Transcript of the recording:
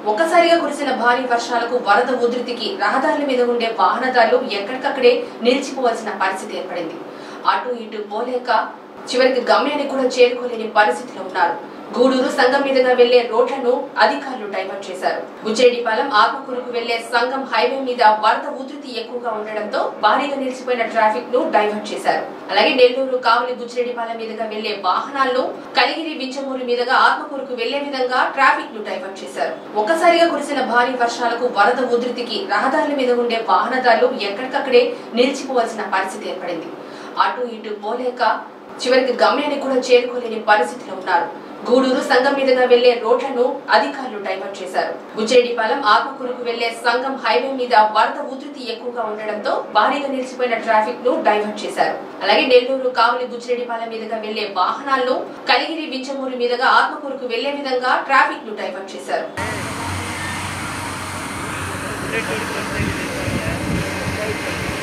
ఒక్కసారిగా కురిసిన భారీ వర్షాలకు వరద ఉధృతికి రహదారుల మీద ఉండే వాహనదారులు ఎక్కడికక్కడే నిలిచిపోవాల్సిన పరిస్థితి ఏర్పడింది అటు ఇటు పోలేక చివరికి గమ్యానికి కూడా చేరుకోలేని పరిస్థితిలో ఉన్నారు గూడూరు సంఘం మీదుగా వెళ్లే రోడ్లను అధికారులు డైవర్ట్ చేశారు బుచ్చేడిపాలెం ఆత్మకూరుకు వెళ్లే సంఘం హైవే మీద వరద ఉధృతి ఎక్కువగా ఉండడంతో భారీగా నిలిచిపోయిన ట్రాఫిక్ ను డైవర్ట్ చేశారు అలాగే నెల్లూరు కావలి బుచ్చిరెడ్డిపాలెం మీదుగా వెళ్లే వాహనాలను కలిగిరి వించమూరు మీదుగా ఆత్మకూరుకు వెళ్లే విధంగా ట్రాఫిక్ ను డైవర్ట్ చేశారు ఒక్కసారిగా కురిసిన భారీ వర్షాలకు వరద ఉధృతికి రహదారుల మీద ఉండే వాహనదారులు ఎక్కడికక్కడే నిలిచిపోవాల్సిన పరిస్థితి ఏర్పడింది అటు ఇటు పోలేక చివరికి గమ్యానికి కూడా చేరుకోలేని పరిస్థితిలో ఉన్నారు గూడూరు సంఘం మీదుగా వెళ్లే రోడ్లను అధికారులు డైవర్ట్ చేశారు బుచ్చేడిపాలెం ఆత్మకూరుకు వెళ్లే సంఘం హైవే మీద వరద ఉధృతి ఎక్కువగా ఉండడంతో భారీగా నిలిచిపోయిన ట్రాఫిక్ ను డైవర్ట్ చేశారు అలాగే నెల్లూరు కావలి బుచ్చిరెడ్డిపాలెం మీదుగా వెళ్లే వాహనాలను కలిగిరి వించమూరు మీదుగా ఆత్మకూరుకు వెళ్లే విధంగా ట్రాఫిక్ ను డైవర్ట్ చేశారు రేట్